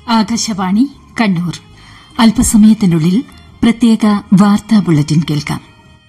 ആകാശവാണി കണ്ണൂർ അല്പസമയത്തിനുള്ളിൽ പ്രത്യേക വാർത്താ ബുള്ളറ്റിൻ കേൾക്കാം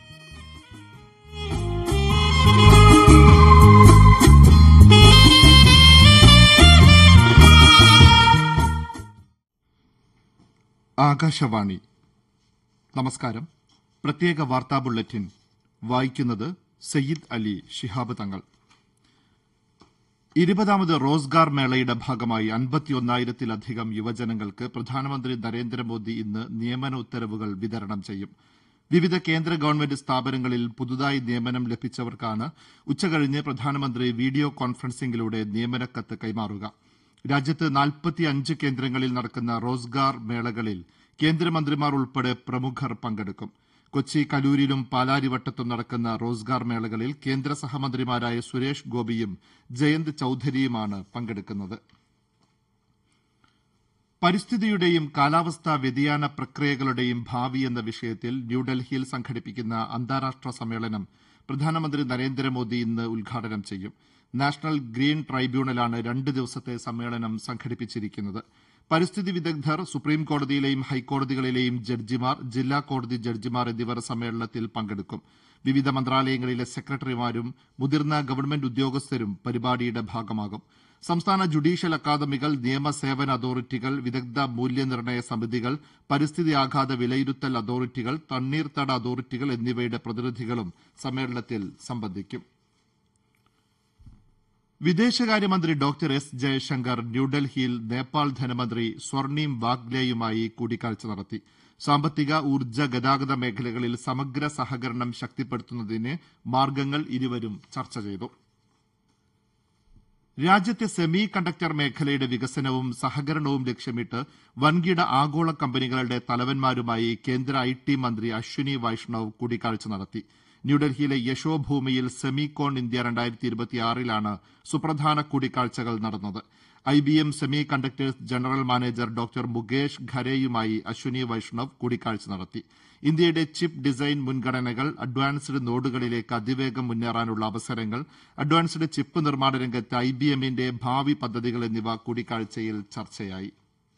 ആകാശവാണി നമസ്കാരം പ്രത്യേക വാർത്താ ബുള്ളറ്റിൻ വായിക്കുന്നത് സയ്യിദ് അലി ശിഹാബ് തങ്ങൾ ഇരുപതാമത് റോസ്ഗാർ മേളയുടെ ഭാഗമായി അൻപത്തിയൊന്നായിരത്തിലധികം യുവജനങ്ങൾക്ക് പ്രധാനമന്ത്രി നരേന്ദ്രമോദി ഇന്ന് നിയമന ഉത്തരവുകൾ വിതരണം ചെയ്യും വിവിധ കേന്ദ്ര ഗവൺമെന്റ് സ്ഥാപനങ്ങളിൽ പുതുതായി നിയമനം ലഭിച്ചവർക്കാണ് ഉച്ചകഴിഞ്ഞ് പ്രധാനമന്ത്രി വീഡിയോ കോൺഫറൻസിംഗിലൂടെ നിയമനക്കത്ത് കൈമാറുക രാജ്യത്ത് നാൽപ്പത്തിയഞ്ച് കേന്ദ്രങ്ങളിൽ നടക്കുന്ന റോസ്ഗാർ മേളകളിൽ കേന്ദ്രമന്ത്രിമാർ ഉൾപ്പെടെ പ്രമുഖർ പങ്കെടുക്കും കൊച്ചി കലൂരിലും പാലാരിവട്ടത്തും നടക്കുന്ന റോസ്ഗാർ മേളകളിൽ കേന്ദ്ര സഹമന്ത്രിമാരായ സുരേഷ് ഗോപിയും ജയന്ത് ചൌധരിയുമാണ് പങ്കെടുക്കുന്നത് പരിസ്ഥിതിയുടെയും കാലാവസ്ഥാ വ്യതിയാന പ്രക്രിയകളുടെയും ഭാവി എന്ന വിഷയത്തിൽ ന്യൂഡൽഹിയിൽ സംഘടിപ്പിക്കുന്ന അന്താരാഷ്ട്ര സമ്മേളനം പ്രധാനമന്ത്രി നരേന്ദ്രമോദി ഇന്ന് ഉദ്ഘാടനം ചെയ്യും നാഷണൽ ഗ്രീൻ ട്രൈബ്യൂണലാണ് രണ്ട് ദിവസത്തെ സമ്മേളനം സംഘടിപ്പിച്ചിരിക്കുന്നത് പരിസ്ഥിതി വിദഗ്ധർ സുപ്രീം കോടതിയിലെയും ഹൈക്കോടതികളിലെയും ജഡ്ജിമാർ ജില്ലാ കോടതി ജഡ്ജിമാർ എന്നിവർ സമ്മേളനത്തിൽ പങ്കെടുക്കും വിവിധ മന്ത്രാലയങ്ങളിലെ സെക്രട്ടറിമാരും മുതിർന്ന ഗവൺമെന്റ് ഉദ്യോഗസ്ഥരും പരിപാടിയുടെ ഭാഗമാകും സംസ്ഥാന ജുഡീഷ്യൽ അക്കാദമികൾ നിയമസേവന അതോറിറ്റികൾ വിദഗ്ധ മൂല്യനിർണ്ണയ സമിതികൾ പരിസ്ഥിതി ആഘാത വിലയിരുത്തൽ അതോറിറ്റികൾ തണ്ണീർത്തട അതോറിറ്റികൾ എന്നിവയുടെ പ്രതിനിധികളും സമ്മേളനത്തിൽ സംബന്ധിക്കും വിദേശകാര്യമന്ത്രി ഡോക്ടർ എസ് ജയശങ്കർ ന്യൂഡൽഹിയിൽ നേപ്പാൾ ധനമന്ത്രി സ്വർണീം വാഗ്ലെയുമായി കൂടിക്കാഴ്ച നടത്തി സാമ്പത്തിക ഊർജ്ജ ഗതാഗത മേഖലകളിൽ സമഗ്ര സഹകരണം ശക്തിപ്പെടുത്തുന്നതിന് മാർഗങ്ങൾ ഇരുവരും ചർച്ച ചെയ്തു രാജ്യത്തെ സെമി കണ്ടക്ടർ മേഖലയുടെ വികസനവും സഹകരണവും ലക്ഷ്യമിട്ട് വൻകിട ആഗോള കമ്പനികളുടെ തലവന്മാരുമായി കേന്ദ്ര ഐ ടി മന്ത്രി അശ്വിനി വൈഷ്ണവ് കൂടിക്കാഴ്ച നടത്തി ന്യൂഡൽഹിയിലെ യശോഭൂമിയിൽ സെമികോൺ ഇന്ത്യ രണ്ടായിരത്തി ഇരുപത്തിയാറിലാണ് സുപ്രധാന കൂടിക്കാഴ്ചകൾ നടന്നത് I B M semiconductors general manager doctor Mukesh ഖരെയുമായി അശ്വിനി വൈഷ്ണവ് കൂടിക്കാഴ്ച നടത്തി ഇന്ത്യയുടെ ചിപ്പ് ഡിസൈൻ മുൻഗണനകൾ അഡ്വാൻസ്ഡ് നോഡുകളിലേക്ക് അതിവേഗം മുന്നേറാനുള്ള അവസരങ്ങൾ അഡ്വാൻസ്ഡ് ചിപ്പ് നിർമ്മാണ രംഗത്ത് ഐ ബി എമ്മിന്റെ ഭാവി പദ്ധതികൾ എന്നിവ കൂടിക്കാഴ്ചയിൽ ചർച്ചയായി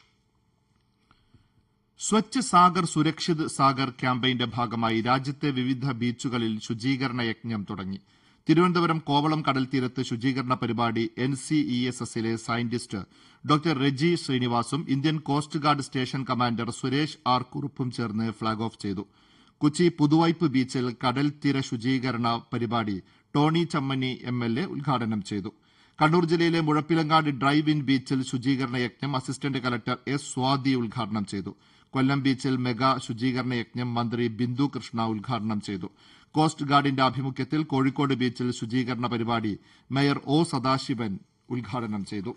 സ്വച്ഛ് സാഗർ സുരക്ഷിത് സാഗർ ക്യാമ്പയിന്റെ ഭാഗമായി രാജ്യത്തെ വിവിധ ബീച്ചുകളിൽ ശുചീകരണ യജ്ഞം തുടങ്ങി തിരുവനന്തപുരം കോവളം കടൽ തീരത്ത് ശുചീകരണ പരിപാടി എൻ സി ഇ എസ് എസിലെ സയന്റിസ്റ്റ് ഡോക്ടർ റെജി ശ്രീനിവാസും Indian coast guard station commander Suresh R കുറുപ്പും ചേർന്ന് ഫ്ളാഗ് ഓഫ് ചെയ്തു കൊച്ചി പുതുവൈപ്പ് ബീച്ചിൽ കടൽ തീര ശുചീകരണ പരിപാടി Tony Chammany M L A ഉദ്ഘാടനം ചെയ്തു കണ്ണൂർ ജില്ലയിലെ മുഴപ്പിലങ്ങാട് ഡ്രൈവ് ഇൻ ബീച്ചിൽ ശുചീകരണ യജ്ഞം അസിസ്റ്റന്റ് കലക്ടർ എസ് സ്വാതി ഉദ്ഘാടനം ചെയ്തു കൊല്ലം ബീച്ചിൽ മെഗാ ശുചീകരണ യജ്ഞം മന്ത്രി ബിന്ദു കൃഷ്ണ ഉദ്ഘാടനം ചെയ്തു കോസ്റ്റ് ഗാർഡിന്റെ ആഭിമുഖ്യത്തിൽ കോഴിക്കോട് ബീച്ചിൽ ശുചീകരണ പരിപാടി മേയർ ഒ സദാശിവൻ ഉദ്ഘാടനം ചെയ്തു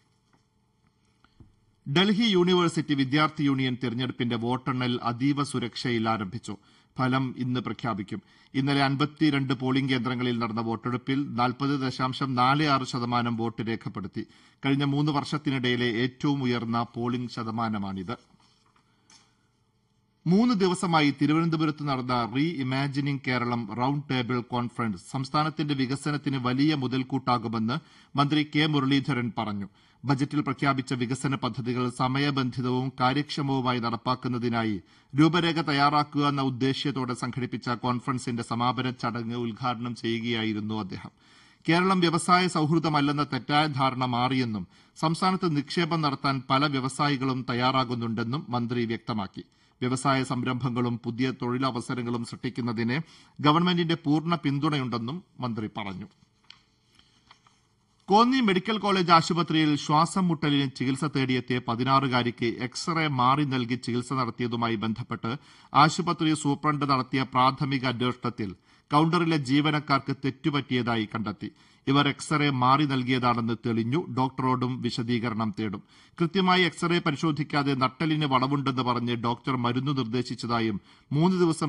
ഡൽഹി യൂണിവേഴ്സിറ്റി വിദ്യാർത്ഥി യൂണിയൻ തെരഞ്ഞെടുപ്പിന്റെ വോട്ടെണ്ണൽ അതീവ സുരക്ഷയിൽ ആരംഭിച്ചു ഫലം ഇന്ന് പ്രഖ്യാപിക്കും ഇന്നലെ അൻപത്തിരണ്ട് പോളിംഗ് കേന്ദ്രങ്ങളിൽ നടന്ന വോട്ടെടുപ്പിൽ നാൽപ്പത് ദശാംശം നാല് ആറ് ശതമാനം വോട്ട് രേഖപ്പെടുത്തി കഴിഞ്ഞ മൂന്ന് വർഷത്തിനിടയിലെ ഏറ്റവും ഉയർന്ന പോളിംഗ് ശതമാനമാണിത് മൂന്ന് ദിവസമായി തിരുവനന്തപുരത്ത് നടന്ന reimagining Keralam round table conference സംസ്ഥാനത്തിന്റെ വികസനത്തിന് വലിയ മുതൽക്കൂട്ടാകുമെന്ന് മന്ത്രി കെ മുരളീധരൻ പറഞ്ഞു ബജറ്റിൽ പ്രഖ്യാപിച്ച വികസന പദ്ധതികൾ സമയബന്ധിതവും കാര്യക്ഷമവുമായി നടപ്പാക്കുന്നതിനായി രൂപരേഖ തയ്യാറാക്കുക എന്ന ഉദ്ദേശ്യത്തോടെ സംഘടിപ്പിച്ച കോൺഫറൻസിന്റെ സമാപന ചടങ്ങ് ഉദ്ഘാടനം ചെയ്യുകയായിരുന്നു അദ്ദേഹം കേരളം വ്യവസായ സൌഹൃദമല്ലെന്ന തെറ്റായ ധാരണ മാറിയെന്നും സംസ്ഥാനത്ത് നിക്ഷേപം നടത്താൻ പല വ്യവസായികളും തയ്യാറാകുന്നുണ്ടെന്നും മന്ത്രി വ്യക്തമാക്കി വ്യവസായ സംരംഭങ്ങളും പുതിയ തൊഴിലവസരങ്ങളും സൃഷ്ടിക്കുന്നതിന് ഗവൺമെന്റിന്റെ പൂർണ്ണ പിന്തുണയുണ്ടെന്നും മന്ത്രി പറഞ്ഞു കോന്നി മെഡിക്കൽ കോളേജ് ആശുപത്രിയിൽ ശ്വാസം മുട്ടലിന് ചികിത്സ തേടിയെത്തിയ പതിനാറുകാരിക്ക് എക്സ്റേ മാറി നൽകി ചികിത്സ നടത്തിയതുമായി ബന്ധപ്പെട്ട് ആശുപത്രി സൂപ്രണ്ട് നടത്തിയ പ്രാഥമിക അന്വേഷണത്തിൽ കൌണ്ടറിലെ ജീവനക്കാർക്ക് തെറ്റുപറ്റിയതായി കണ്ടെത്തി ഇവർ എക്സ്റേ മാറി നൽകിയതാണെന്ന് തെളിഞ്ഞു ഡോക്ടറോടും വിശദീകരണം തേടും കൃത്യമായി എക്സ്റേ പരിശോധിക്കാതെ നട്ടലിന് വളവുണ്ടെന്ന് പറഞ്ഞ് ഡോക്ടർ മരുന്ന് നിർദ്ദേശിച്ചതായും മൂന്ന് ദിവസം